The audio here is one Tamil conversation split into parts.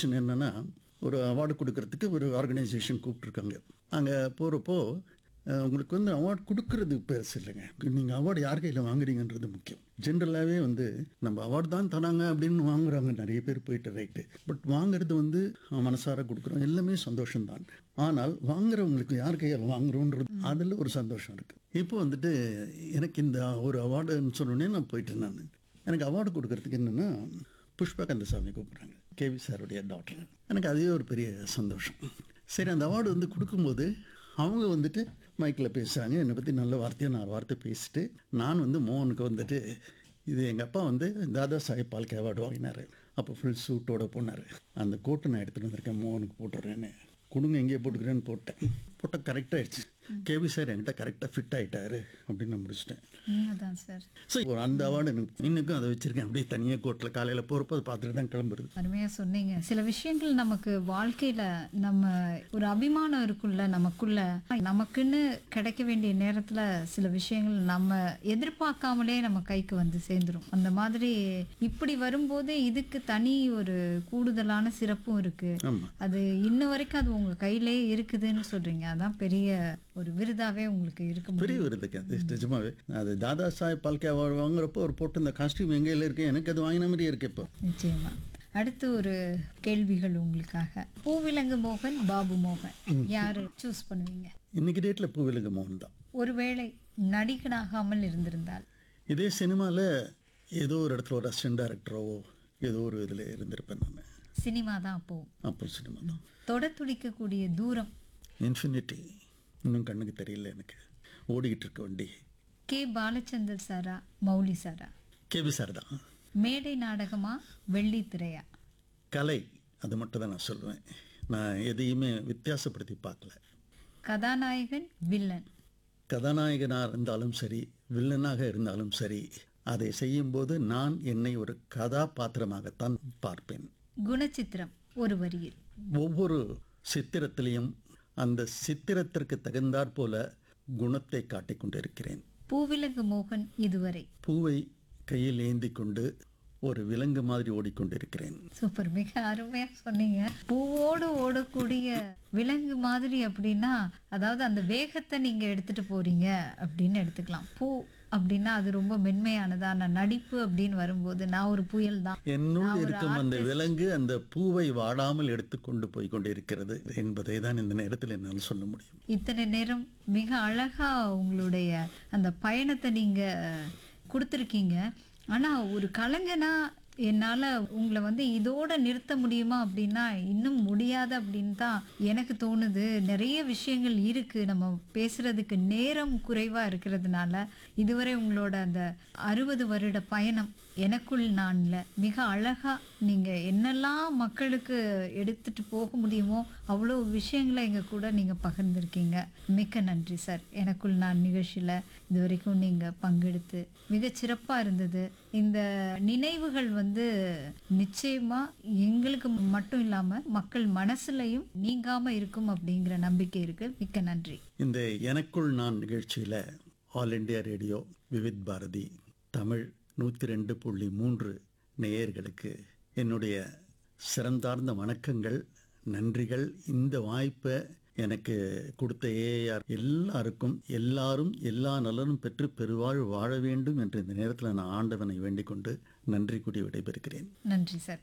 சுச்சுவேஷன் என்னன்னா ஒரு அவார்டு கொடுக்கறதுக்கு ஒரு ஆர்கனைசேஷன் கூப்பிட்ருக்காங்க அங்கே போகிறப்போ உங்களுக்கு வந்து அவார்டு கொடுக்கறது பெருசு இல்லைங்க நீங்கள் அவார்டு யார் கையில் வாங்குறீங்கன்றது முக்கியம் ஜென்ரலாகவே வந்து நம்ம அவார்டு தான் தராங்க அப்படின்னு வாங்குறாங்க நிறைய பேர் போயிட்டு ரைட்டு பட் வாங்குறது வந்து மனசார கொடுக்குறோம் எல்லாமே சந்தோஷம்தான் ஆனால் வாங்குறவங்களுக்கு யார் கையால் வாங்குறோன்றது அதில் ஒரு சந்தோஷம் இருக்குது இப்போ வந்துட்டு எனக்கு இந்த ஒரு அவார்டுன்னு சொன்னோடனே நான் போயிட்டேன் நான் எனக்கு அவார்டு கொடுக்கறதுக்கு என்னென்னா புஷ்பா கந்தசாமி கூப்பிட்றாங்க கேவி சாருடைய டாக்டர் எனக்கு அதுவே ஒரு பெரிய சந்தோஷம் சரி அந்த அவார்டு வந்து கொடுக்கும்போது அவங்க வந்துட்டு மைக்கில் பேசுகிறாங்க என்னை பற்றி நல்ல வார்த்தையாக நான் வார்த்தை பேசிட்டு நான் வந்து மோகனுக்கு வந்துட்டு இது எங்கள் அப்பா வந்து தாதா சாஹேப் பால்கே அவார்டு வாங்கினார் அப்போ ஃபுல் சூட்டோட போனார் அந்த கோட்டை நான் எடுத்துகிட்டு வந்திருக்கேன் மோகனுக்கு போட்டுறேன்னு கொடுங்க எங்கேயே போட்டுக்கிறேன்னு போட்டேன் போட்டால் கரெக்டாகிடுச்சு கேவி சார் என்கிட்ட கரெக்டாக ஃபிட் ஆகிட்டாரு அப்படின்னு நான் முடிச்சிட்டேன் உண்மைதான் சார் ஸோ ஒரு அந்த அவார்டு எனக்கு இன்னுக்கும் அதை வச்சுருக்கேன் அப்படியே தனியாக கோர்ட்டில் காலையில் போகிறப்போ அதை பார்த்துட்டு தான் கிளம்புறது அருமையா சொன்னீங்க சில விஷயங்கள் நமக்கு வாழ்க்கையில நம்ம ஒரு அபிமானம் இருக்குல்ல நமக்குள்ள நமக்குன்னு கிடைக்க வேண்டிய நேரத்துல சில விஷயங்கள் நம்ம எதிர்பார்க்காமலே நம்ம கைக்கு வந்து சேர்ந்துரும் அந்த மாதிரி இப்படி வரும்போது இதுக்கு தனி ஒரு கூடுதலான சிறப்பும் இருக்கு ஆமாம் அது இன்ன வரைக்கும் அது உங்க கையிலே இருக்குதுன்னு சொல்றீங்க அதான் பெரிய ஒரு விருதாவே உங்களுக்கு இருக்க முடியும் பெரிய விருதுக்கு அது நிஜமாவே அது தாதா சாஹேப் பால்கே அவார்டு வாங்குறப்போ ஒரு போட்டு இந்த காஸ்டியூம் எங்கேயில் இருக்கு எனக்கு அது வாங்கின மாதிரியே இருக்கு இப்போ நிச்சயமா அடுத்து ஒரு கேள்விகள் உங்களுக்காக பூவிலங்கு மோகன் பாபு மோகன் யாரு சூஸ் பண்ணுவீங்க இன்னைக்கு டேட்டில் பூவிலங்க மோகன் தான் ஒருவேளை நடிகனாகாமல் இருந்திருந்தால் இதே சினிமாவில் ஏதோ ஒரு இடத்துல ஒரு அசிஸ்டன்ட் டேரக்டரோ ஏதோ ஒரு இதில் இருந்திருப்பேன் நான் சினிமா தான் அப்போ அப்போ சினிமா தான் தொட துடிக்கக்கூடிய தூரம் இன்ஃபினிட்டி இன்னும் கண்ணுக்கு தெரியல எனக்கு ஓடிக்கிட்டு இருக்க வண்டி கே பாலச்சந்தர் சாரா மௌலி சாரா கேபி சார் தான் மேடை நாடகமா வெள்ளித்திரையா கலை அது மட்டும் தான் நான் சொல்லுவேன் நான் எதையுமே வித்தியாசப்படுத்தி பார்க்கல கதாநாயகன் வில்லன் கதாநாயகனாக இருந்தாலும் சரி வில்லனாக இருந்தாலும் சரி அதை செய்யும்போது நான் என்னை ஒரு கதாபாத்திரமாகத்தான் பார்ப்பேன் குணச்சித்திரம் ஒரு வரியில் ஒவ்வொரு சித்திரத்திலையும் அந்த சித்திரத்திற்கு தகுந்தாற் போல குணத்தை காட்டிக் கொண்டிருக்கிறேன் பூவிலங்கு மோகன் இதுவரை பூவை கையில் ஏந்தி கொண்டு ஒரு விலங்கு மாதிரி ஓடிக்கொண்டிருக்கிறேன் சூப்பர் மிக அருமையா சொன்னீங்க பூவோடு ஓடக்கூடிய விலங்கு மாதிரி அப்படின்னா அதாவது அந்த வேகத்தை நீங்க எடுத்துட்டு போறீங்க அப்படின்னு எடுத்துக்கலாம் பூ அப்படின்னா அது ரொம்ப மென்மையானதா நான் நடிப்பு அப்படின்னு வரும்போது நான் ஒரு புயல் தான் என்னுள் இருக்கும் அந்த விலங்கு அந்த பூவை வாடாமல் எடுத்துக்கொண்டு போய் கொண்டிருக்கிறது என்பதை தான் இந்த நேரத்தில் என்னால் சொல்ல முடியும் இத்தனை நேரம் மிக அழகா உங்களுடைய அந்த பயணத்தை நீங்க கொடுத்துருக்கீங்க ஆனா ஒரு கலைஞனா என்னால உங்களை வந்து இதோட நிறுத்த முடியுமா அப்படின்னா இன்னும் முடியாது அப்படின்னு தான் எனக்கு தோணுது நிறைய விஷயங்கள் இருக்கு நம்ம பேசுறதுக்கு நேரம் குறைவா இருக்கிறதுனால இதுவரை உங்களோட அந்த அறுபது வருட பயணம் எனக்குள் நான்ல மிக அழகா நீங்க என்னெல்லாம் மக்களுக்கு எடுத்துட்டு போக முடியுமோ அவ்வளோ விஷயங்களை எங்க கூட நீங்க பகிர்ந்திருக்கீங்க மிக்க நன்றி சார் எனக்குள் நான் நிகழ்ச்சியில இது வரைக்கும் நீங்க பங்கெடுத்து மிக சிறப்பா இருந்தது இந்த நினைவுகள் வந்து நிச்சயமா எங்களுக்கு மட்டும் இல்லாம மக்கள் மனசுலயும் நீங்காம இருக்கும் அப்படிங்கிற நம்பிக்கை இருக்கு மிக்க நன்றி இந்த எனக்குள் நான் நிகழ்ச்சியில் all India radio Vividh Bharati Tamil நூற்றி ரெண்டு புள்ளி மூன்று நேயர்களுக்கு என்னுடைய சிறந்தார்ந்த வணக்கங்கள் நன்றிகள் இந்த வாய்ப்பை எனக்கு கொடுத்த ஏஆர் எல்லாருக்கும் எல்லாரும் எல்லா நலனும் பெற்று பெருவாழ் வாழ வேண்டும் என்று இந்த நேரத்தில் நான் ஆண்டவனை வேண்டிக் கொண்டு நன்றி கூடி விடைபெறுகிறேன் நன்றி சார்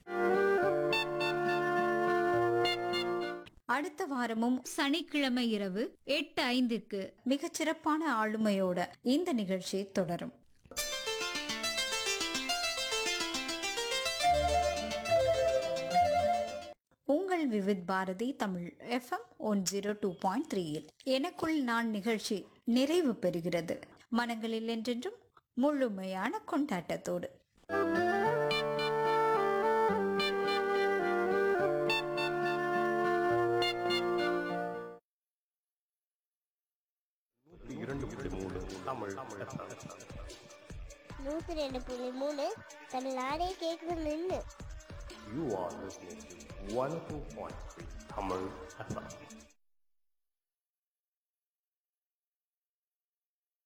அடுத்த வாரமும் சனிக்கிழமை இரவு எட்டு ஐந்துக்கு மிகச் சிறப்பான ஆளுமையோட இந்த நிகழ்ச்சி தொடரும் உங்கள் Vividh Bharati Tamil FM one zero two point த்ரீயில் எனக்குள் நான் நிகழ்ச்சி நிறைவு பெறுகிறது மனங்களில் என்றென்றும் முழுமையான கொண்டாட்டத்தோடு இரண்டு புள்ளி மூணு தமிழ் நூத்தி ரெண்டு புள்ளி மூணு தமிழ்நாடே கேக்குது நின்று you are listening one two point three Tamil FM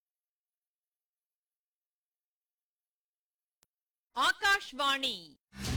Akashvani